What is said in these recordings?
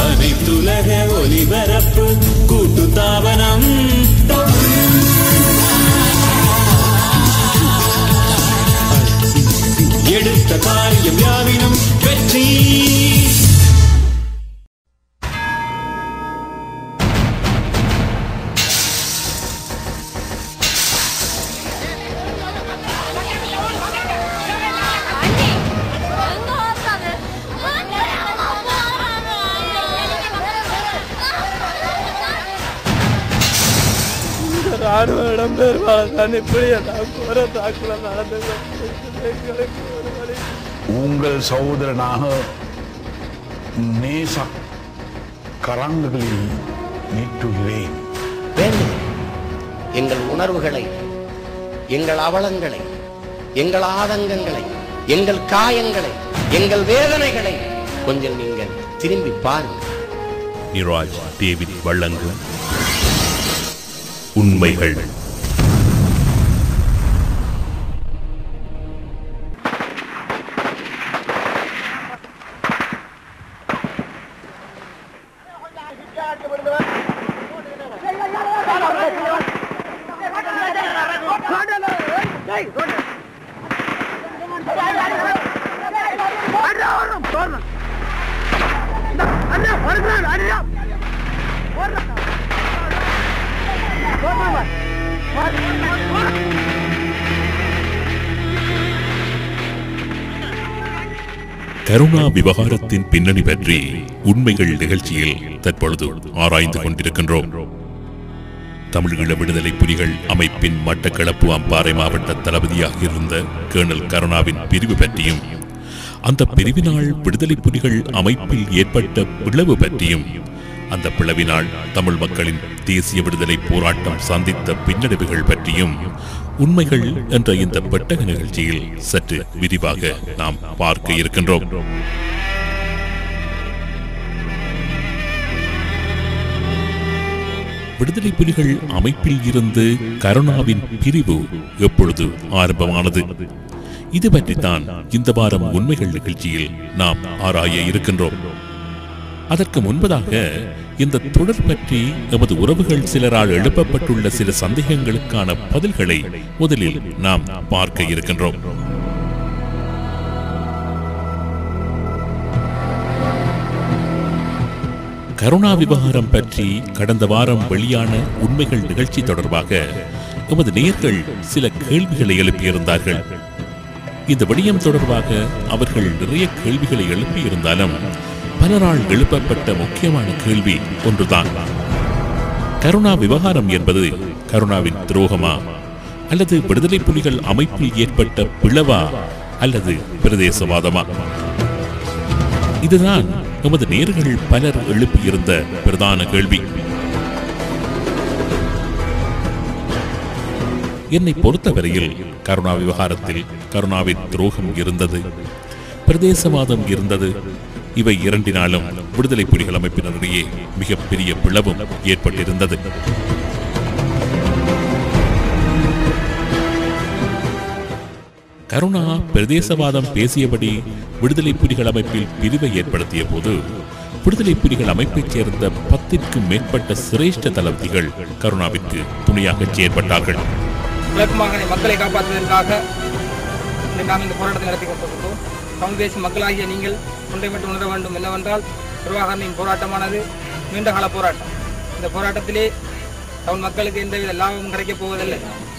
அனைத்துலக ஒலிபரப்பு கூட்டு தாபனம் எடுத்த காரியம் யாவினும் வெற்றி ராணுவ இடம்பெயர்வாளர் தான் இப்படி எல்லாம் கோர தாக்குதல் நடந்தது எங்களுக்கு ஒரு வழி உங்கள் சகோதரனாக நேச கரங்களில் நீட்டுகிறேன் வேண்டும் எங்கள் உணர்வுகளை எங்கள் அவலங்களை எங்கள் ஆதங்கங்களை எங்கள் காயங்களை எங்கள் வேதனைகளை கொஞ்சம் நீங்கள் திரும்பி பாருங்கள் நிராஜ் டேவிட் வழங்கும் உண்மைகள் கருணா விவகாரத்தின் பின்னணி பற்றி உண்மைகள் நிகழ்ச்சியில் தற்பொழுது ஆராய்ந்து கொண்டிருக்கின்றோம் தமிழீழ விடுதலை புலிகள் அமைப்பின் மட்டக்களப்பு அம்பாறை மாவட்ட தளபதியாக இருந்த கேர்னல் கருணாவின் பிரிவு பற்றியும் அந்த பிரிவினால் விடுதலை புலிகள் அமைப்பில் ஏற்பட்ட பிளவு பற்றியும் அந்த பிளவினால் தமிழ் மக்களின் தேசிய விடுதலை போராட்டம் சந்தித்த பின்னடைவுகள் பற்றியும் உண்மைகள் என்ற இந்த பெட்டக நிகழ்ச்சியில் சற்று விரிவாக நாம் பார்க்க இருக்கின்றோம் விடுதலை புலிகள் அமைப்பில் இருந்து கருணாவின் பிரிவு எப்பொழுது ஆரம்பமானது இது பற்றித்தான் இந்த வாரம் உண்மைகள் நிகழ்ச்சியில் நாம் ஆராய இருக்கின்றோம் அதற்கு முன்பதாக இந்த தொடர் பற்றி எமது உறவுகள் சிலரால் எழுப்பப்பட்டுள்ள சில சந்தேகங்களுக்கான பதில்களை முதலில் நாம் பார்க்க இருக்கின்றோம் கருணா விவகாரம் பற்றி கடந்த வாரம் வெளியான உண்மைகள் நிகழ்ச்சி தொடர்பாக எமது நேயர்கள் சில கேள்விகளை எழுப்பியிருந்தார்கள் இந்த விடயம் தொடர்பாக அவர்கள் நிறைய கேள்விகளை எழுப்பியிருந்தாலும் பலரால் எழுப்பப்பட்ட முக்கியமான கேள்வி ஒன்றுதான் கருணா விவகாரம் என்பது கருணாவின் துரோகமா அல்லது விடுதலை புலிகள் அமைப்பில் ஏற்பட்ட பிளவா அல்லது பிரதேசவாதமா இதுதான் எமது நேர்கள் பலர் எழுப்பியிருந்த பிரதான கேள்வி என்னை பொறுத்தவரையில் கருணா விவகாரத்தில் கருணாவின் துரோகம் இருந்தது பிரதேசவாதம் இருந்தது இவை இரண்டினாலும் விடுதலை புலிகள் அமைப்பினரிடையே மிகப்பெரிய பிளவும் ஏற்பட்டிருந்தது கருணா பிரதேசவாதம் பேசியபடி விடுதலை புலிகள் அமைப்பில் பிரிவை ஏற்படுத்திய போது விடுதலை புலிகள் அமைப்பைச் சேர்ந்த பத்திற்கும் மேற்பட்ட சிரேஷ்ட தளபதிகள் கருணாவிற்கு துணையாக செயற்பட்டார்கள் கிழக்கு மாகாண மக்களை காப்பாற்றுவதற்காக இன்று நாம் இந்த போராட்டத்தை நடத்தி கொண்டிருக்கிறோம் தமிழ் பேசும் மக்களாகிய நீங்கள் ஒன்றை மட்டும் உணர வேண்டும் என்னவென்றால் பிரபாகரனின் போராட்டமானது நீண்டகால போராட்டம் இந்த போராட்டத்திலே தமிழ் மக்களுக்கு எந்தவித லாபமும் கிடைக்கப் போவதில்லை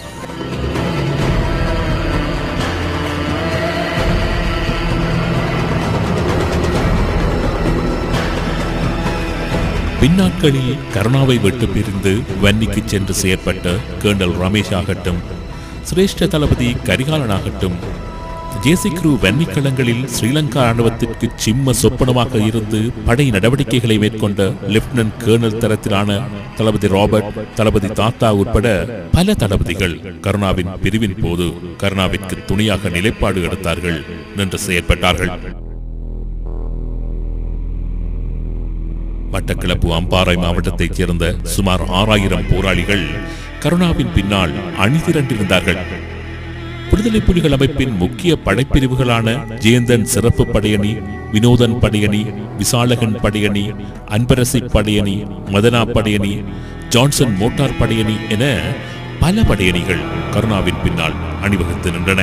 பின்னாட்களில் கருணாவை விட்டு பிரிந்து வன்னிக்கு சென்று செயற்பட்ட கேர்னல் ரமேஷ் ஆகட்டும் சிரேஷ்ட தளபதி கரிகாலனாகட்டும் ஜேசிக்ரு வன்னிக்களங்களில் ஸ்ரீலங்கா ராணுவத்திற்கு சிம்ம சொப்பனமாக இருந்து படை நடவடிக்கைகளை மேற்கொண்ட லெப்டினன்ட் கேர்னல் தரத்திலான தளபதி ராபர்ட் தளபதி தாத்தா உட்பட பல தளபதிகள் கருணாவின் பிரிவின் போது கருணாவிற்கு துணையாக நிலைப்பாடு எடுத்தார்கள் நின்று செயற்பட்டார்கள் மட்டக்களப்பு அம்பாறை மாவட்டத்தைச் சேர்ந்த சுமார் ஆறாயிரம் போராளிகள் கருணாவின் பின்னால் அணிதிரண்டிருந்தார்கள் விடுதலை புலிகள் அமைப்பின் முக்கிய படைப்பிரிவுகளான ஜேந்தன் சிறப்பு படையணி வினோதன் படையணி விசாலகன் படையணி அன்பரசி படையணி மதனா படையணி ஜான்சன் மோட்டார் படையணி என பல படையணிகள் கருணாவின் பின்னால் அணிவகுத்து நின்றன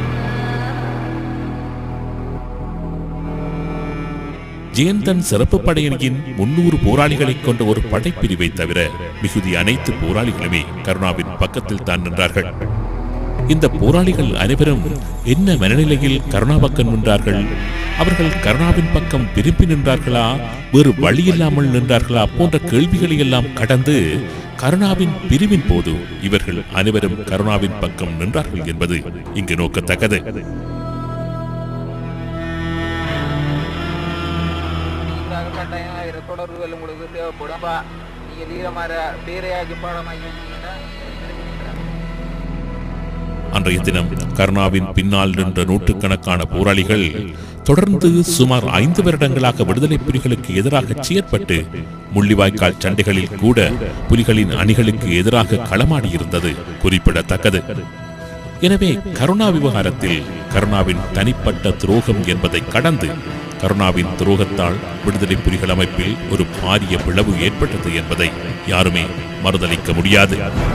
ஜெயந்தன் சிறப்பு படையணியின் முன்னூறு போராளிகளை கொண்ட ஒரு படைப்பிரிவை தவிர மிகுதி அனைத்து போராளிகளுமே கருணாவின் பக்கத்தில் தான் நின்றார்கள் இந்த போராளிகள் அனைவரும் என்ன மனநிலையில் கருணா பக்கம் நின்றார்கள் அவர்கள் கருணாவின் பக்கம் விரும்பி நின்றார்களா வேறு வழியில்லாமல் நின்றார்களா போன்ற கேள்விகளை எல்லாம் கடந்து கருணாவின் பிரிவின் போது இவர்கள் அனைவரும் கருணாவின் பக்கம் நின்றார்கள் என்பது இங்கு நோக்கத்தக்கது நீங்களாக கட்டாயம் ஆயிரம் தொடர்புகள் உங்களுக்கு தேவைப்படும் நீங்க வீரமாற பேரையாக்கி பாடமாக்கிட்டீங்கன்னா அன்றைய தினம் கருணாவின் பின்னால் நின்ற நூற்றுக்கணக்கான போராளிகள் தொடர்ந்து சுமார் ஐந்து வருடங்களாக விடுதலை புலிகளுக்கு எதிராக செயற்பட்டு முள்ளிவாய்க்கால் சண்டைகளில் கூட புலிகளின் அணிகளுக்கு எதிராக களமாடியிருந்தது குறிப்பிடத்தக்கது எனவே கருணா விவகாரத்தில் கருணாவின் தனிப்பட்ட துரோகம் என்பதை கடந்து கருணாவின் துரோகத்தால் விடுதலை புலிகள் அமைப்பில் ஒரு பாரிய பிளவு ஏற்பட்டது என்பதை யாருமே மறுதலிக்க முடியாது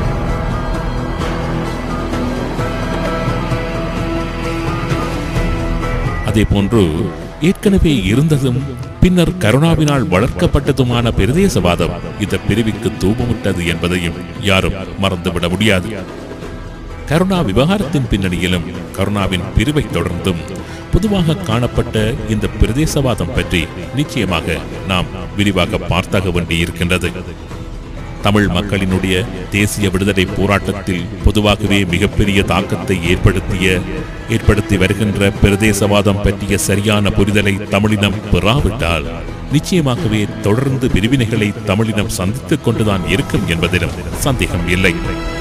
அதே போன்று ஏற்கனவே இருந்ததும் பின்னர் கருணாவினால் வளர்க்கப்பட்டதுமான பிரதேசவாதம் இந்த பிரிவுக்கு தூபமிட்டது என்பதையும் யாரும் மறந்துவிட முடியாது கருணா விவகாரத்தின் பின்னணியிலும் கருணாவின் பிரிவை தொடர்ந்தும் பொதுவாக காணப்பட்ட இந்த பிரதேசவாதம் பற்றி நிச்சயமாக நாம் விரிவாக பார்த்தாக வேண்டியிருக்கின்றது தமிழ் மக்களினுடைய தேசிய விடுதலை போராட்டத்தில் பொதுவாகவே மிகப்பெரிய தாக்கத்தை ஏற்படுத்திய ஏற்படுத்தி வருகின்ற பிரதேசவாதம் பற்றிய சரியான புரிதலை தமிழினம் பெறாவிட்டால் நிச்சயமாகவே தொடர்ந்து பிரிவினைகளை தமிழினம் சந்தித்துக் கொண்டுதான் இருக்கும் என்பதிலும் சந்தேகம் இல்லை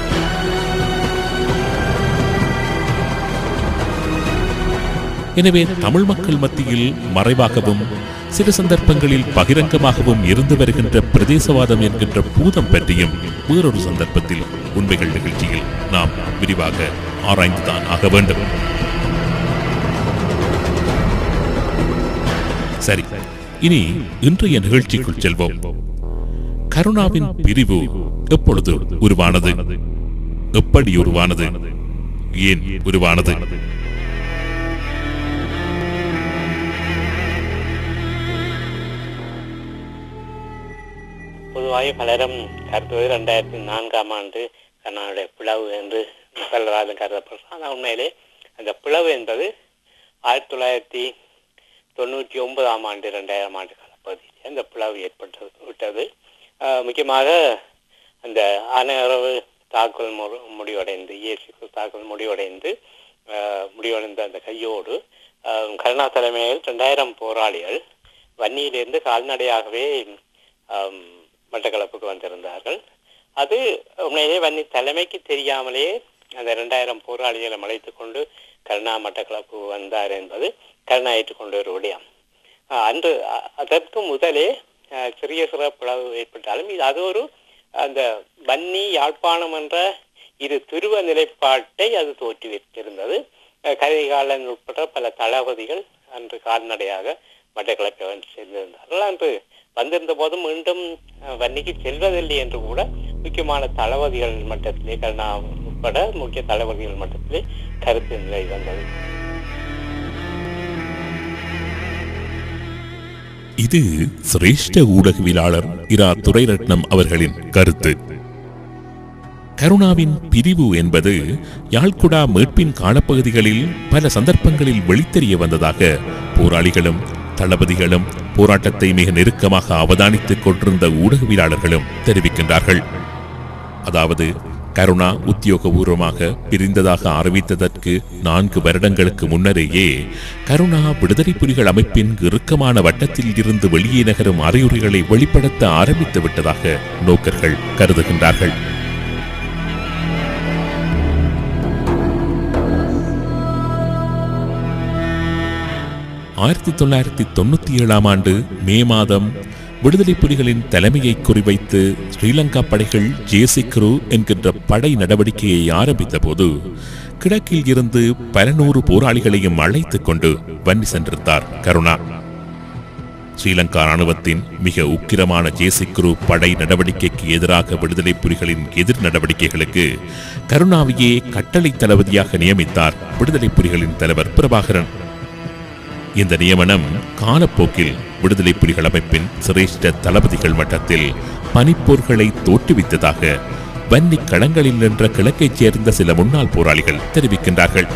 எனவே தமிழ் மக்கள் மத்தியில் மறைவாகவும் சில சந்தர்ப்பங்களில் பகிரங்கமாகவும் இருந்து வருகின்ற பிரதேசவாதம் என்கின்ற பூதம் பற்றியும் வேறொரு சந்தர்ப்பத்தில் உண்மைகள் நிகழ்ச்சியில் நாம் விரிவாக ஆராய்ந்துதான் ஆக வேண்டும் சரி இனி இன்றைய நிகழ்ச்சிக்குள் செல்வோம் கருணாவின் பிரிவு எப்பொழுது உருவானது எப்படி உருவானது ஏன் உருவானது பொதுவாக பலரும் கருத்துவது ரெண்டாயிரத்தி நான்காம் ஆண்டு கர்நாடக பிளவு என்று பலராலும் கருதப்படுறார் ஆனால் உண்மையிலே அந்த பிளவு என்பது ஆயிரத்தி தொள்ளாயிரத்தி தொண்ணூற்றி ஒன்பதாம் ஆண்டு ரெண்டாயிரம் ஆண்டு காலப்பகுதியில் அந்த பிளவு ஏற்பட்டது விட்டது ஆஹ் முக்கியமாக அந்த அனைவரவு தாக்குதல் முறு முடிவடைந்து இயேசு தாக்குதல் முடிவடைந்து ஆஹ் முடிவடைந்த அந்த கையோடு ஆஹ் கருணா தலைமையில் ரெண்டாயிரம் போராளிகள் வன்னியிலிருந்து கால்நடையாகவே ஆம், மட்டக்களப்புக்கு வந்திருந்தார்கள் அது உண்மையிலே வன்னி தலைமைக்கு தெரியாமலே அந்த ரெண்டாயிரம் போராளிகளை அழைத்துக் கொண்டு கருணா மட்டக்களப்பு வந்தார் என்பது கருணா ஏற்றுக்கொண்ட ஒரு விடயம் ஆஹ் அன்று அ- அதற்கு முதலே ஆஹ், சிறிய சிறு பிளவு ஏற்பட்டாலும் இது அது ஒரு அந்த வன்னி யாழ்ப்பாணம் என்ற இரு துருவ நிலைப்பாட்டை அது தோற்றுவித்திருந்தது அஹ், கரிகாலன் உட்பட பல தளபதிகள் அன்று கால்நடையாக மட்டக்களப்பை வந்து சேர்ந்திருந்தார்கள் அன்று வந்திருந்த போதும் மீண்டும் அஹ், வன்னிக்கு செல்வதில்லை என்று கூட முக்கியமான தளபதிகள் மட்டத்திலே கருணா உட்பட முக்கிய தளபதிகள் மட்டத்திலே கருத்து நிலை வந்தது இது சிரேஷ்ட ஊடகவியலாளர் இரா துரைரட்னம் அவர்களின் கருத்து கருணாவின் பிரிவு என்பது யாழ்குடா மீட்பின் காலப்பகுதிகளில் பல சந்தர்ப்பங்களில் வெளித்தெரிய வந்ததாக போராளிகளும் தளபதிகளும் போராட்டத்தை மிக நெருக்கமாக அவதானித்துக் கொண்டிருந்த ஊடகவியலாளர்களும் தெரிவிக்கின்றார்கள் அதாவது கருணா உத்தியோகபூர்வமாக பிரிந்ததாக அறிவித்ததற்கு நான்கு வருடங்களுக்கு முன்னரேயே கருணா விடுதலை புலிகள் அமைப்பின் இறுக்கமான வட்டத்தில் இருந்து வெளியே நகரும் அறிகுறிகளை வெளிப்படுத்த ஆரம்பித்து விட்டதாக நோக்கர்கள் கருதுகின்றார்கள் ஆயிரத்தி தொள்ளாயிரத்தி தொண்ணூத்தி ஏழாம் ஆண்டு மே மாதம் விடுதலை புலிகளின் தலைமையை குறிவைத்து ஸ்ரீலங்கா படைகள் ஜேசிக்ரு என்கின்ற படை நடவடிக்கையை ஆரம்பித்த போது கிழக்கில் இருந்து பல நூறு போராளிகளையும் அழைத்துக் கொண்டு வன்னி சென்றிருந்தார் கருணா ஸ்ரீலங்கா ராணுவத்தின் மிக உக்கிரமான ஜேசிக்ரு படை நடவடிக்கைக்கு எதிராக விடுதலை புலிகளின் எதிர் நடவடிக்கைகளுக்கு கருணாவையே கட்டளை தளபதியாக நியமித்தார் விடுதலை புலிகளின் தலைவர் பிரபாகரன் இந்த நியமனம் காலப்போக்கில் விடுதலை புலிகள் அமைப்பின் சிரேஷ்ட தளபதிகள் மட்டத்தில் பனிப்போர்களை தோற்றுவித்ததாக வன்னி களங்களில் நின்ற கிழக்கைச் சேர்ந்த சில முன்னாள் போராளிகள் தெரிவிக்கின்றார்கள்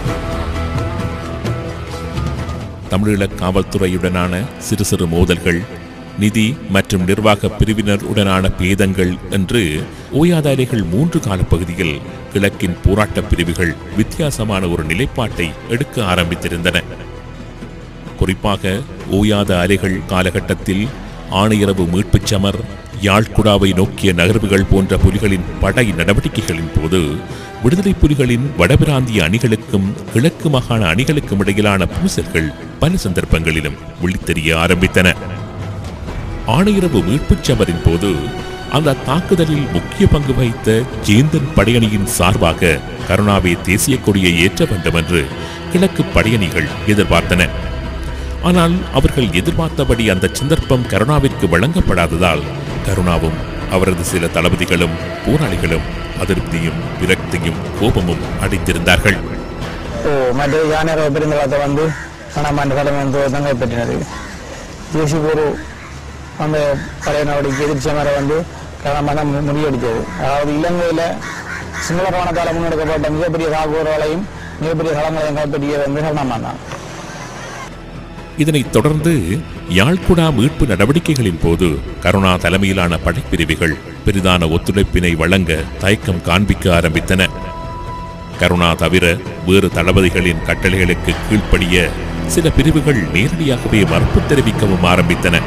தமிழீழ காவல்துறையுடனான சிறு சிறு மோதல்கள் நிதி மற்றும் நிர்வாக பிரிவினருடனான பேதங்கள் என்று ஓயாதாரிகள் மூன்று கால பகுதியில் கிழக்கின் போராட்ட பிரிவுகள் வித்தியாசமான ஒரு நிலைப்பாட்டை எடுக்க ஆரம்பித்திருந்தன குறிப்பாக ஓயாத அலைகள் காலகட்டத்தில் ஆணையரவு மீட்புச் சமர் யாழ்குடாவை நோக்கிய நகர்வுகள் போன்ற புலிகளின் படை நடவடிக்கைகளின் போது விடுதலை புலிகளின் வடபிராந்திய அணிகளுக்கும் கிழக்கு மாகாண அணிகளுக்கும் இடையிலான பூசல்கள் பல சந்தர்ப்பங்களிலும் விழித்தெரிய ஆரம்பித்தன ஆணையரவு மீட்புச் சமரின் போது அந்த தாக்குதலில் முக்கிய பங்கு வகித்த ஜேந்தன் படையணியின் சார்பாக கருணாவை தேசிய கொடியை ஏற்ற வேண்டும் என்று கிழக்கு படையணிகள் எதிர்பார்த்தன ஆனால் அவர்கள் எதிர்பார்த்தபடி அந்த சந்தர்ப்பம் கருணாவிற்கு வழங்கப்படாததால் கருணாவும் அவரது சில தளபதிகளும் போராளிகளும் அதிருப்தியும் விரக்தியும் கோபமும் அடைத்திருந்தார்கள் ஓ மற்ற யானை பெருந்தளத்தை வந்து பணமாண்டு தலைமை வந்து தங்கை பெற்றினது தேசிய குரு அந்த பழைய நடவடிக்கை எதிர்ச்சி மேலே வந்து காரணமாக தான் மு- முறியடித்தது அதாவது இலங்கையில் சிங்கள பணத்தால் முன்னெடுக்கப்பட்ட மிகப்பெரிய தாக்குதல்களையும் மிகப்பெரிய களங்களையும் கைப்பற்றியது வந்து கருணாமா தான் இதனைத் தொடர்ந்து யாழ்குடா மீட்பு நடவடிக்கைகளின் போது கருணா தலைமையிலான படைப்பிரிவுகள் பெரிதான ஒத்துழைப்பினை வழங்க தயக்கம் காண்பிக்க ஆரம்பித்தன கருணா தவிர வேறு தளபதிகளின் கட்டளைகளுக்கு கீழ்ப்படிய சில பிரிவுகள் நேரடியாகவே மறுப்பு தெரிவிக்கவும் ஆரம்பித்தன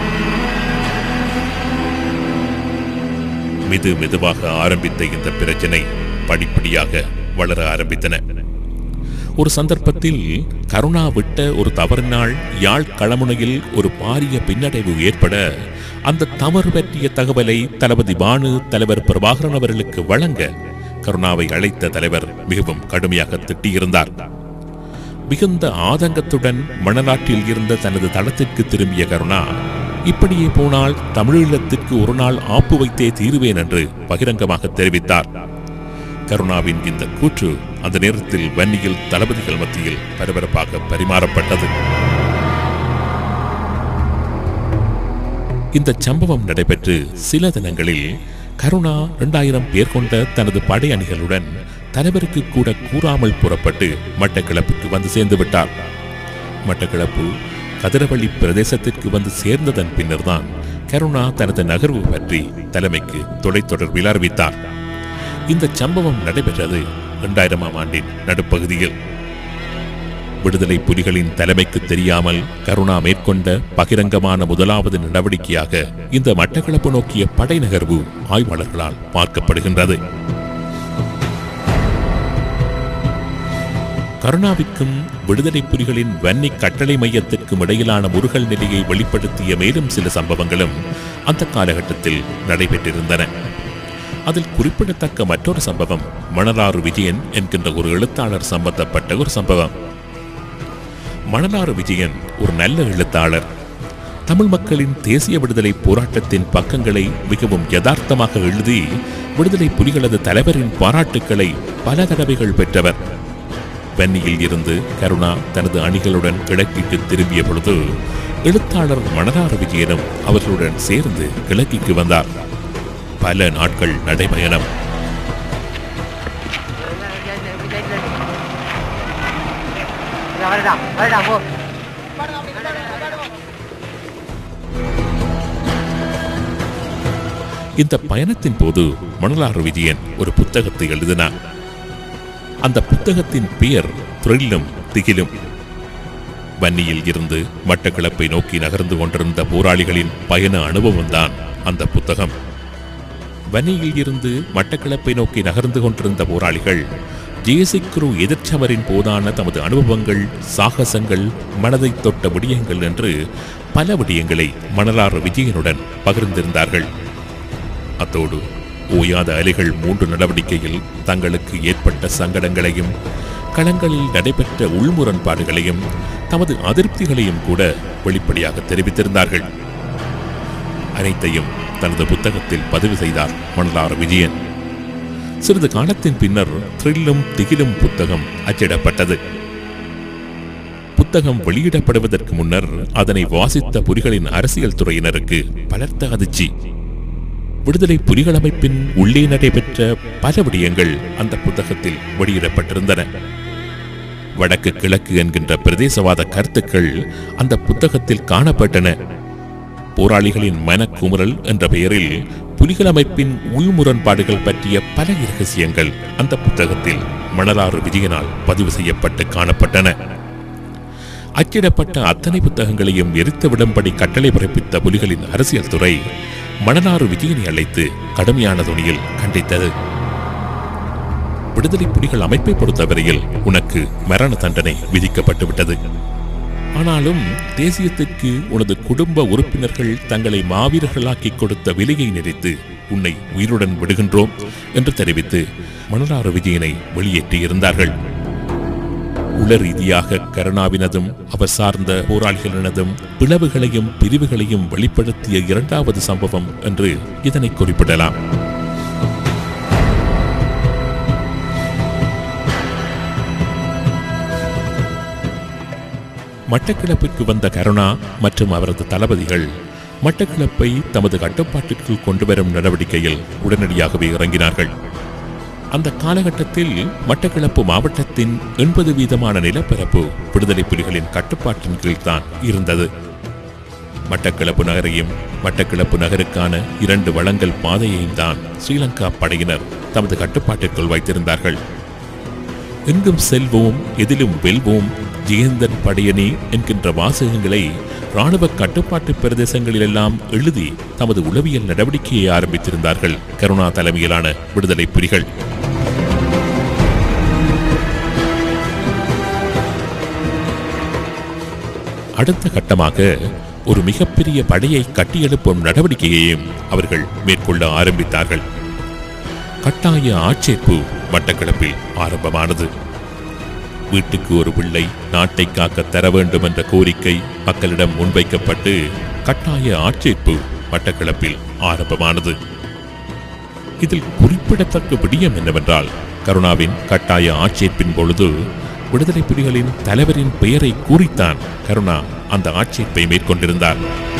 மெது மெதுவாக ஆரம்பித்த இந்த பிரச்சனை படிப்படியாக வளர ஆரம்பித்தன ஒரு சந்தர்ப்பத்தில் கருணா விட்ட ஒரு தவறினால் யாழ் களமுனையில் ஒரு பாரிய பின்னடைவு ஏற்பட அந்த தவறு பற்றிய தகவலை தளபதி பானு தலைவர் பிரபாகரன் அவர்களுக்கு வழங்க கருணாவை அழைத்த தலைவர் மிகவும் கடுமையாக திட்டியிருந்தார் மிகுந்த ஆதங்கத்துடன் மணலாற்றில் இருந்த தனது தளத்திற்கு திரும்பிய கருணா இப்படியே போனால் தமிழீழத்திற்கு ஒரு நாள் ஆப்பு வைத்தே தீருவேன் என்று பகிரங்கமாக தெரிவித்தார் கருணாவின் இந்த கூற்று அந்த நேரத்தில் வன்னியில் தளபதிகள் மத்தியில் பரபரப்பாக பரிமாறப்பட்டது இந்த சம்பவம் நடைபெற்று சில தினங்களில் கருணா இரண்டாயிரம் பேர் கொண்ட தனது படை அணிகளுடன் தலைவருக்கு கூட கூறாமல் புறப்பட்டு மட்டக்களப்புக்கு வந்து சேர்ந்து விட்டார் மட்டக்களப்பு கதிரவள்ளி பிரதேசத்திற்கு வந்து சேர்ந்ததன் பின்னர்தான் கருணா தனது நகர்வு பற்றி தலைமைக்கு தொலைத்தொடர்பில் அறிவித்தார் இந்த சம்பவம் நடைபெற்றது இரண்டாயிரமாம் ஆண்டின் நடுப்பகுதியில் விடுதலை புலிகளின் தலைமைக்கு தெரியாமல் கருணா மேற்கொண்ட பகிரங்கமான முதலாவது நடவடிக்கையாக இந்த மட்டக்களப்பு நோக்கிய படை நகர்வு ஆய்வாளர்களால் பார்க்கப்படுகின்றது கருணாவிற்கும் விடுதலை புலிகளின் வன்னி கட்டளை மையத்திற்கும் இடையிலான முருகல் நிலையை வெளிப்படுத்திய மேலும் சில சம்பவங்களும் அந்த காலகட்டத்தில் நடைபெற்றிருந்தன அதில் குறிப்பிடத்தக்க மற்றொரு சம்பவம் மணலாறு விஜயன் என்கின்ற ஒரு எழுத்தாளர் சம்பந்தப்பட்ட ஒரு சம்பவம் மணலாறு விஜயன் ஒரு நல்ல எழுத்தாளர் தமிழ் மக்களின் தேசிய விடுதலை போராட்டத்தின் பக்கங்களை மிகவும் யதார்த்தமாக எழுதி விடுதலை புலிகளது தலைவரின் பாராட்டுக்களை பல தடவைகள் பெற்றவர் வன்னியில் இருந்து கருணா தனது அணிகளுடன் கிழக்கிற்கு திரும்பிய பொழுது எழுத்தாளர் மணலாறு விஜயனும் அவர்களுடன் சேர்ந்து கிழக்கிற்கு வந்தார் பல நாட்கள் நடைபயணம் இந்த பயணத்தின் போது மணலாறு விஜயன் ஒரு புத்தகத்தை எழுதினார் அந்த புத்தகத்தின் பெயர் த்ரில்லும் திகிலும் வன்னியில் இருந்து மட்டக்களப்பை நோக்கி நகர்ந்து கொண்டிருந்த போராளிகளின் பயண அனுபவம்தான் அந்த புத்தகம் வன்னியில் இருந்து மட்டக்களப்பை நோக்கி நகர்ந்து கொண்டிருந்த போராளிகள் ஜேசிக்ரு எதிர்ச்சமரின் போதான தமது அனுபவங்கள் சாகசங்கள் மனதை தொட்ட விடயங்கள் என்று பல விடயங்களை மணலாறு விஜயனுடன் பகிர்ந்திருந்தார்கள் அத்தோடு ஓயாத அலைகள் மூன்று நடவடிக்கையில் தங்களுக்கு ஏற்பட்ட சங்கடங்களையும் களங்களில் நடைபெற்ற உள்முரண்பாடுகளையும் தமது அதிருப்திகளையும் கூட வெளிப்படையாக தெரிவித்திருந்தார்கள் அனைத்தையும் தனது புத்தகத்தில் பதிவு செய்தார் மணலாறு விஜயன் சிறிது காலத்தின் பின்னர் த்ரில்லும் திகிலும் புத்தகம் அச்சிடப்பட்டது புத்தகம் வெளியிடப்படுவதற்கு முன்னர் அதனை வாசித்த புலிகளின் அரசியல் துறையினருக்கு பலர்த்த அதிர்ச்சி விடுதலை புலிகள் அமைப்பின் உள்ளே நடைபெற்ற பல விடயங்கள் அந்த புத்தகத்தில் வெளியிடப்பட்டிருந்தன வடக்கு கிழக்கு என்கின்ற பிரதேசவாத கருத்துக்கள் அந்த புத்தகத்தில் காணப்பட்டன போராளிகளின் மனக்குமுறல் என்ற பெயரில் புலிகள் அமைப்பின் உள்முரண்பாடுகள் பற்றிய பல இரகசியங்கள் அந்த புத்தகத்தில் மணலாறு விஜயனால் பதிவு செய்யப்பட்டு காணப்பட்டன அச்சிடப்பட்ட அத்தனை புத்தகங்களையும் எரித்து விடும்படி கட்டளை பிறப்பித்த புலிகளின் அரசியல் துறை மணலாறு விஜயனை அழைத்து கடுமையான துணியில் கண்டித்தது விடுதலை புலிகள் அமைப்பை பொறுத்தவரையில் உனக்கு மரண தண்டனை விதிக்கப்பட்டு விட்டது ஆனாலும் தேசியத்திற்கு உனது குடும்ப உறுப்பினர்கள் தங்களை மாவீரர்களாக்கி கொடுத்த விலையை நினைத்து உன்னை உயிருடன் விடுகின்றோம் என்று தெரிவித்து மணலாறு விஜயனை வெளியேற்றியிருந்தார்கள் உள ரீதியாக கருணாவினதும் அவர் சார்ந்த போராளிகளினதும் பிளவுகளையும் பிரிவுகளையும் வெளிப்படுத்திய இரண்டாவது சம்பவம் என்று இதனை குறிப்பிடலாம் மட்டக்களப்பிற்கு வந்த கருணா மற்றும் அவரது தளபதிகள் மட்டக்களப்பை தமது கட்டுப்பாட்டிற்குள் கொண்டுவரும் நடவடிக்கையில் உடனடியாகவே இறங்கினார்கள் அந்த காலகட்டத்தில் மட்டக்களப்பு மாவட்டத்தின் எண்பது வீதமான நிலப்பரப்பு விடுதலை புலிகளின் கட்டுப்பாட்டின் கீழ்தான் இருந்தது மட்டக்களப்பு நகரையும் மட்டக்களப்பு நகருக்கான இரண்டு வளங்கள் பாதையையும் தான் ஸ்ரீலங்கா படையினர் தமது கட்டுப்பாட்டிற்குள் வைத்திருந்தார்கள் எங்கும் செல்வோம் எதிலும் வெல்வோம் ஜெயந்தன் படையணி என்கின்ற வாசகங்களை ராணுவ கட்டுப்பாட்டு பிரதேசங்களிலெல்லாம் எழுதி தமது உளவியல் நடவடிக்கையை ஆரம்பித்திருந்தார்கள் கருணா தலைமையிலான விடுதலை புலிகள் அடுத்த கட்டமாக ஒரு மிகப்பெரிய படையை கட்டியெழுப்பும் நடவடிக்கையையும் அவர்கள் மேற்கொள்ள ஆரம்பித்தார்கள் கட்டாய ஆட்சேர்ப்பு மட்டக்களப்பில் ஆரம்பமானது வீட்டுக்கு ஒரு பிள்ளை நாட்டை காக்க தர வேண்டும் என்ற கோரிக்கை மக்களிடம் முன்வைக்கப்பட்டு கட்டாய ஆட்சேர்ப்பு மட்டக்களப்பில் ஆரம்பமானது இதில் குறிப்பிடத்தக்க விடயம் என்னவென்றால் கருணாவின் கட்டாய ஆட்சேர்ப்பின் பொழுது விடுதலை புலிகளின் தலைவரின் பெயரை கூறித்தான் கருணா அந்த ஆட்சேர்ப்பை மேற்கொண்டிருந்தார்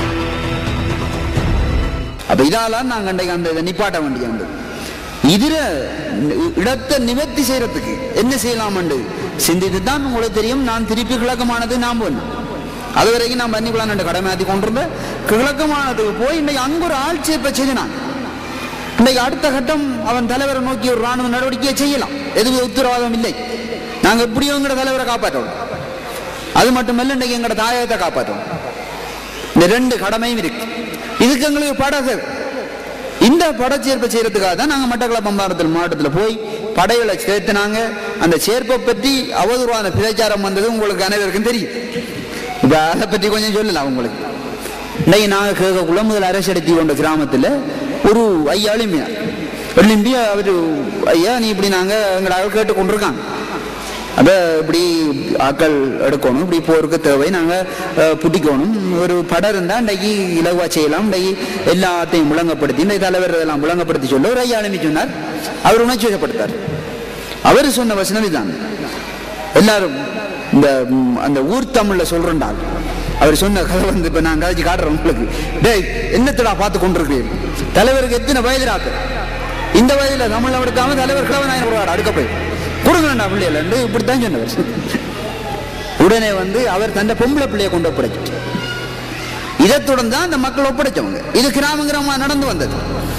அப்ப இதால நாங்க அன்றைக்கு அந்த இதை நிப்பாட்ட வேண்டிய இதுல இடத்தை நிவர்த்தி செய்யறதுக்கு என்ன செய்யலாம் சிந்தித்து தான் உங்களுக்கு தெரியும் நான் திருப்பி கிழக்கமானது நான் போனேன் அது வரைக்கும் நான் பண்ணிக்கலாம் கடமை ஆத்தி கொண்டிருந்தேன் கிழக்கமானதுக்கு போய் இன்னைக்கு அங்க ஒரு ஆட்சேர்ப்பை செய்தினான் இன்னைக்கு அடுத்த கட்டம் அவன் தலைவரை நோக்கி ஒரு ராணுவ நடவடிக்கையை செய்யலாம் எதுவும் உத்தரவாதம் இல்லை நாங்க எப்படியும் எங்கட தலைவரை காப்பாற்றணும் அது மட்டுமல்ல இன்னைக்கு எங்கட தாயகத்தை காப்பாற்றணும் இந்த ரெண்டு கடமையும் இருக்கு இதுக்கு எங்களுக்கு பட தேவை. இந்த படச்சேர்ப்பை செய்யறதுக்காக தான் நாங்க மட்டக்களப்பு மாவட்டத்தில் மாவட்டத்தில் போய் படைகளை சேர்த்துனாங்க அந்த சேர்ப்பை பற்றி அவதூறான பிரச்சாரம் வந்தது உங்களுக்கு அனைவருக்கும் தெரியும் இப்ப அதை பற்றி கொஞ்சம் சொல்லலாம் உங்களுக்கு இன்னைக்கு நாங்க கேட்கக்குள்ள முதல் அரசடத்தி கொண்ட கிராமத்துல ஒரு ஐயா எழும்பினார் எழும்பி அவர் ஐயா நீ இப்படி நாங்க எங்களாக கேட்டு கொண்டிருக்காங்க அதை இப்படி ஆக்கள் எடுக்கணும் இப்படி போருக்கு தேவை நாங்கள் புட்டிக்கணும் ஒரு படம் இருந்தால் இன்றைக்கு இலகுவா செய்யலாம் இன்றைக்கு எல்லாத்தையும் முழங்கப்படுத்தி இந்த தலைவர் இதெல்லாம் முழங்கப்படுத்தி சொல்ல ஒரு ஐயா எழுப்பி சொன்னார் அவர் உணர்ச்சி வசப்படுத்தார் அவர் சொன்ன வசனம் இதுதான் எல்லாரும் இந்த ம், அந்த ஊர் தமிழ்ல சொல்றேன்டால் அவர் சொன்ன கதை வந்து இப்ப நான் கதைச்சு காட்டுறேன் உங்களுக்கு டேய் என்னத்தடா பார்த்து கொண்டிருக்கிறீர்கள் தலைவருக்கு எத்தனை வயதுடாக்கு இந்த வயதுல தமிழ்ல எடுக்காம தலைவர் கிழவனாயிரம் ரூபாய் அடுக்க போய் கொடுங்கடா பிள்ளைகள் என்று இப்படித்தான் சொன்னவர் உடனே வந்து அவர் தந்த பொம்பளை பிள்ளையை கொண்டு ஒப்படைச்சு இதைத்துடன் தான் அந்த மக்கள் ஒப்படைச்சவங்க இது கிராம கிராமமா நடந்து வந்தது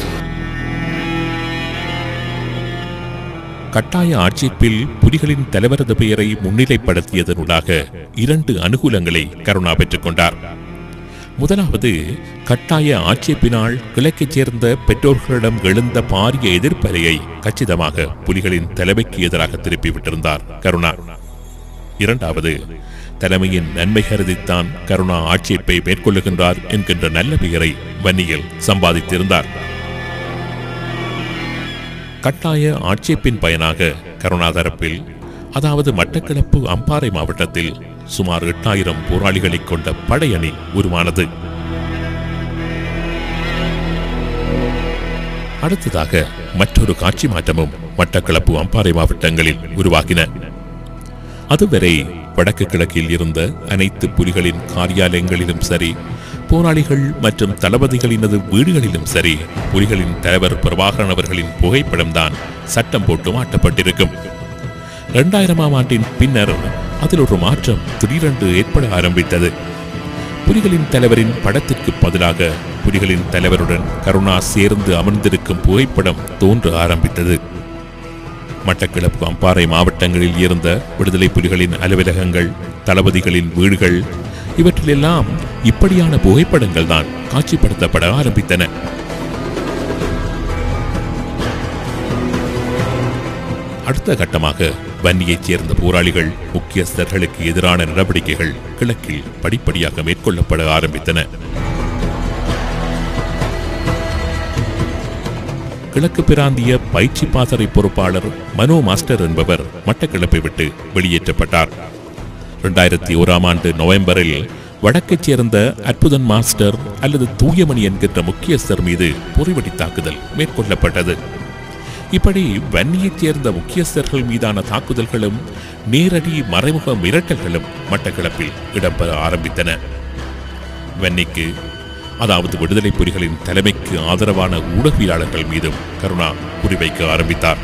கட்டாய ஆட்சேர்ப்பில் புலிகளின் தலைவரது பெயரை முன்னிலைப்படுத்தியதனூடாக இரண்டு அனுகூலங்களை கருணா பெற்றுக் கொண்டார் முதலாவது கட்டாய ஆட்சேர்ப்பினால் கிழக்கைச் சேர்ந்த பெற்றோர்களிடம் எழுந்த பாரிய எதிர்ப்பலையை கச்சிதமாக புலிகளின் தலைமைக்கு எதிராக திருப்பிவிட்டிருந்தார் கருணா இரண்டாவது தலைமையின் நன்மை கருதித்தான் கருணா ஆட்சேர்ப்பை மேற்கொள்ளுகின்றார் என்கின்ற நல்ல பெயரை வன்னியில் சம்பாதித்திருந்தார் கட்டாய ஆட்சேப்பின் பயனாக கருணா தரப்பில் அதாவது மட்டக்களப்பு அம்பாறை மாவட்டத்தில் சுமார் எட்டாயிரம் போராளிகளைக் கொண்ட படையணி உருவானது அடுத்ததாக மற்றொரு காட்சி மாற்றமும் மட்டக்களப்பு அம்பாறை மாவட்டங்களில் உருவாகின அதுவரை வடக்கு கிழக்கில் இருந்த அனைத்து புலிகளின் காரியாலயங்களிலும் சரி போராளிகள் மற்றும் தளபதிகளினது வீடுகளிலும் சரி புலிகளின் தலைவர் பிரபாகரன் அவர்களின் புகைப்படம்தான் சட்டம் போட்டு மாட்டப்பட்டிருக்கும் இரண்டாயிரமாம் ஆண்டின் பின்னர் அதில் ஒரு மாற்றம் திடீரென்று ஏற்பட ஆரம்பித்தது புலிகளின் தலைவரின் படத்திற்கு பதிலாக புலிகளின் தலைவருடன் கருணா சேர்ந்து அமர்ந்திருக்கும் புகைப்படம் தோன்ற ஆரம்பித்தது மட்டக்களப்பு அம்பாறை மாவட்டங்களில் இருந்த விடுதலை புலிகளின் அலுவலகங்கள் தளபதிகளின் வீடுகள் இவற்றிலெல்லாம் இப்படியான புகைப்படங்கள் தான் காட்சிப்படுத்தப்பட ஆரம்பித்தன அடுத்த கட்டமாக வன்னியைச் சேர்ந்த போராளிகள் முக்கியஸ்தர்களுக்கு எதிரான நடவடிக்கைகள் கிழக்கில் படிப்படியாக மேற்கொள்ளப்பட ஆரம்பித்தன கிழக்கு பிராந்திய பயிற்சி பாசறை பொறுப்பாளர் மனோ மாஸ்டர் என்பவர் மட்டக்களப்பை விட்டு வெளியேற்றப்பட்டார் இரண்டாயிரத்தி ஓராம் ஆண்டு நவம்பரில் வடக்கைச் சேர்ந்த அற்புதன் மாஸ்டர் அல்லது தூயமணி என்கின்ற முக்கியஸ்தர் மீது பொறிவடி தாக்குதல் மேற்கொள்ளப்பட்டது இப்படி வன்னியைச் சேர்ந்த முக்கியஸ்தர்கள் மீதான தாக்குதல்களும் நேரடி மறைமுக மிரட்டல்களும் மட்டக்களப்பில் இடம்பெற ஆரம்பித்தன வன்னிக்கு அதாவது விடுதலை புலிகளின் தலைமைக்கு ஆதரவான ஊடகவியலாளர்கள் மீதும் கருணா குறிவைக்க ஆரம்பித்தார்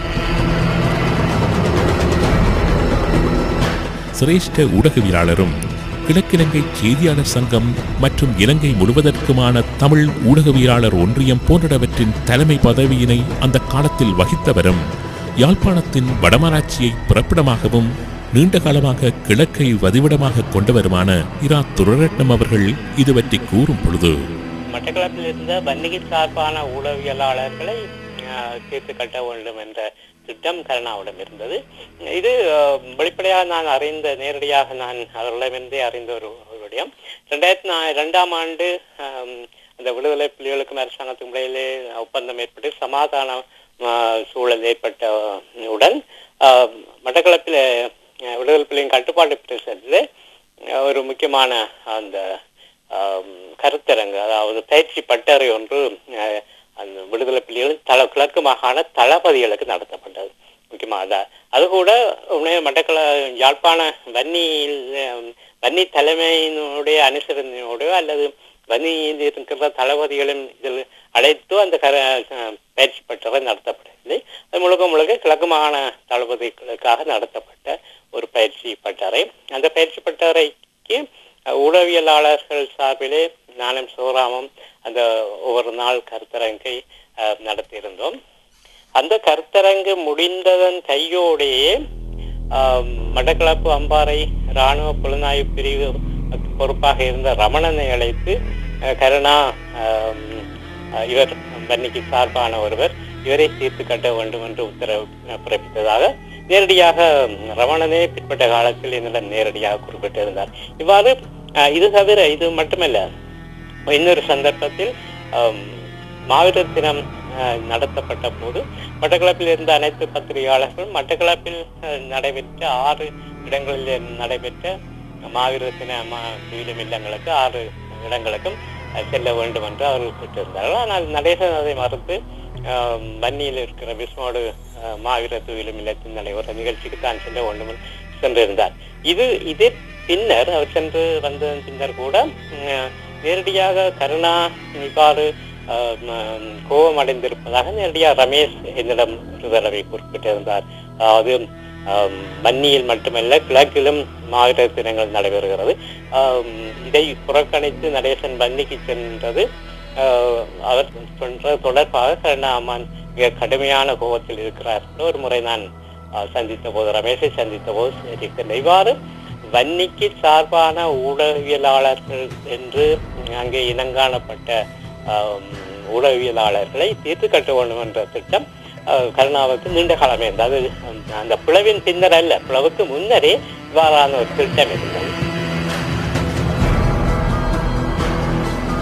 சிரேஷ்ட ஊடகவியலாளரும் கிழக்கிலங்கை செய்தியாளர் சங்கம் மற்றும் இலங்கை முழுவதற்குமான தமிழ் ஊடகவியலாளர் ஒன்றியம் போன்றவற்றின் தலைமை பதவியினை அந்த காலத்தில் வகித்தவரும் யாழ்ப்பாணத்தின் வடமராட்சியை பிறப்பிடமாகவும் நீண்ட காலமாக கிழக்கை வதிவிடமாக கொண்டவருமான இரா துரரட்னம் அவர்கள் இது பற்றி கூறும் பொழுது மட்டக்களப்பில் இருந்த வன்னிகை சார்பான ஊடகவியலாளர்களை அஹ், தீர்த்து கட்ட வேண்டும் என்ற திட்டம் கருணாவிடம் இருந்தது இது அஹ், வெளிப்படையாக நான் அறிந்த நேரடியாக நான் அவர்களிடமிருந்தே அறிந்த ஒரு ஒரு விடயம் ரெண்டாயிரத்தி நா ரெண்டாம் ஆண்டு அஹ், அந்த விடுதலை புலிகளுக்கும் அரசாங்கத்துக்கும் இடையிலே ஒப்பந்தம் ஏற்பட்டு சமாதான அஹ், சூழல் ஏற்பட்ட உடன் அஹ், மட்டக்களப்பில் அஹ், விடுதலை புலிகளின் கட்டுப்பாட்டு பிரதேசத்தில் அஹ், ஒரு முக்கியமான அந்த ஆம், கருத்தரங்கு அதாவது பயிற்சி பட்டறை ஒன்று அஹ், அந்த விடுதலை புலிகள் தல கிழக்கு மாகாண தளபதிகளுக்கு நடத்தப்பட்டது முக்கியமாக அத- அது கூட உண்மைய மட்டக்கள யாழ்ப்பாண வன்னியில் அஹ், வன்னி தலைமையினுடைய அனுசரணையோடயோ அல்லது வன்னியில் இருக்கிற தளபதிகளும் இதில் அழைத்து அந்த கர அஹ், பயிற்சி பட்டறை நடத்தப்படவில்லை அது முழுக்க முழுக்க கிழக்கு மாகாண தளபதிகளுக்காக நடத்தப்பட்ட ஒரு பயிற்சி பட்டறை அந்த பயிற்சி பட்டறைக்கு அஹ், ஊடகவியலாளர்கள் சார்பிலே நானும் சிவராமம் அந்த ஒவ்வொரு நாள் கருத்தரங்கை அஹ், நடத்தியிருந்தோம் அந்த கருத்தரங்கு முடிந்ததன் கையோடையே ஆம், மட்டக்களப்பு அம்பாறை இராணுவ புலனாய்வு பிரிவு பொறுப்பாக இருந்த ரமணனை அழைத்து அஹ், கருணா ஆம், அஹ், இவர் வன்னிக்கு சார்பான ஒருவர் இவரை தீர்த்து கட்ட வேண்டும் என்று உத்தரவு அஹ், பிறப்பித்ததாக நேரடியாக ம், ரமணனே பிற்பட்ட காலத்தில் என்னிடம் நேரடியாக குறிப்பிட்டிருந்தார் இவ்வாறு அஹ், இது தவிர இது மட்டுமல்ல இன்னொரு சந்தர்ப்பத்தில் ஆம், மாவீரர் தினம் அஹ், நடத்தப்பட்ட போது மட்டக்களப்பில் இருந்த அனைத்து பத்திரிகையாளர்களும் மட்டக்களப்பில் அஹ், நடைபெற்ற ஆறு இடங்களில் நடைபெற்ற மாவீரர் தின மா- துயிலும் இல்லங்களுக்கு ஆறு இடங்களுக்கும் அஹ், செல்ல வேண்டும் என்று அவர்கள் கேட்டிருந்தார்கள் ஆனால் நடேசன் அதை மறுத்து ஆம், வன்னியில் இருக்கிற விஸ்மோடு அஹ், மாவீரர் துயிலும் இல்லத்தின் நடைபெற நிகழ்ச்சிக்கு தான் செல்ல வேண்டும் என்று சென்றிருந்தார் இது இதே பின்னர் அவர் சென்று வந்ததன் பின்னர் கூட உம், நேரடியாக கருணா இவ்வாறு ஆஹ், ம- கோபம் அடைந்திருப்பதாக நேரடியாக ரமேஷ் என்னிடம் ஒரு தடவை குறிப்பிட்டிருந்தார் அதாவது ஆம், வன்னியில் மட்டுமல்ல கிழக்கிலும் மாவீர தினங்கள் நடைபெறுகிறது ஆம், இதை புறக்கணித்து நடேசன் வன்னிக்கு சென்றது ஆஹ், அவர் சொன்ன தொடர்பாக கருணா அம்மான் மிக கடுமையான கோபத்தில் இருக்கிறார் என்று ஒரு முறை நான் ஆஹ், சந்தித்த போது ரமேஷை சந்தித்த போது இருக்கின்ற இவ்வாறு வன்னிக்கு சார்பான ஊடகவியலாளர்கள் என்று அங்கே இனங்காணப்பட்ட ஆம், ஊடகவியலாளர்களை தீர்த்து கட்ட வேண்டும் என்ற திட்டம் ஆஹ், கருணாவுக்கு நீண்ட காலமே இருந்தது அது அந்த- அந்த பிளவின் பின்னர் அல்ல பிளவுக்கு முன்னரே இவ்வாறான ஒரு திட்டம் இருந்தது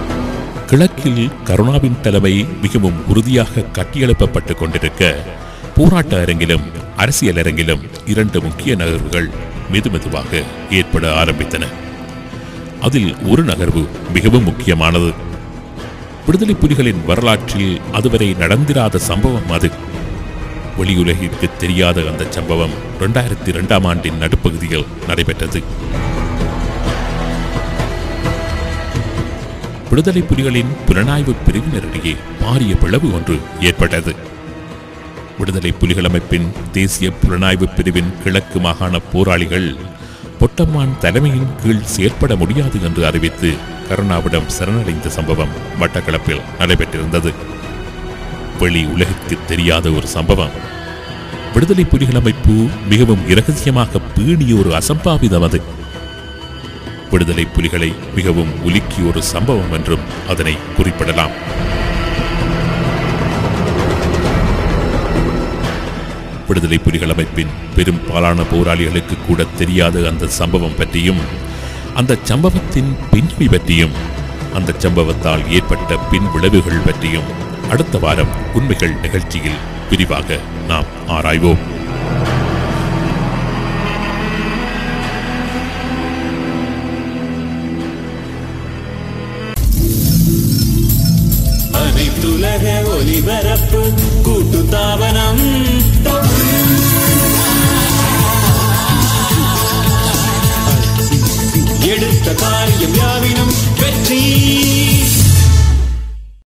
கிழக்கில் கருணாவின் தலைமை மிகவும் உறுதியாக கட்டியெழுப்பப்பட்டுக் கொண்டிருக்க போராட்ட அரங்கிலும் அரசியல் அரங்கிலும் இரண்டு முக்கிய நகர்வுகள் மெதுமெதுவாக ஏற்பட ஆரம்பித்தன அதில் ஒரு நகர்வு மிகவும் முக்கியமானது விடுதலை புலிகளின் வரலாற்றில் அதுவரை நடந்திராத சம்பவம் அது வெளியுலகிற்கு தெரியாத அந்த சம்பவம் இரண்டாயிரத்தி இரண்டாம் ஆண்டின் நடுப்பகுதியில் நடைபெற்றது விடுதலை புலிகளின் புலனாய்வு பிரிவினரிடையே பாரிய பிளவு ஒன்று ஏற்பட்டது விடுதலை புலிகள் அமைப்பின் தேசிய புலனாய்வு பிரிவின் கிழக்கு மாகாண போராளிகள் பொட்டம்மான் தலைமையின் கீழ் செயற்பட முடியாது என்று அறிவித்து கருணாவிடம் சரணடைந்த சம்பவம் மட்டக்களப்பில் நடைபெற்றிருந்தது வெளி உலகிற்கு தெரியாத ஒரு சம்பவம் விடுதலை புலிகள் அமைப்பு மிகவும் இரகசியமாக பேணிய ஒரு அசம்பாவிதம் அது விடுதலை புலிகளை மிகவும் உலுக்கிய ஒரு சம்பவம் என்றும் அதனை குறிப்பிடலாம் விடுதலை புலிகள் அமைப்பின் பெரும்பாலான போராளிகளுக்கு கூட தெரியாத அந்த சம்பவம் பற்றியும் அந்த சம்பவத்தின் பின்னணி பற்றியும் அந்த சம்பவத்தால் ஏற்பட்ட பின் விளைவுகள் பற்றியும் அடுத்த வாரம் உண்மைகள் நிகழ்ச்சியில் விரிவாக நாம் ஆராய்வோம் அனைத்துலக ஒலிபரப்பு கூட்டு தாபனம் எடுத்த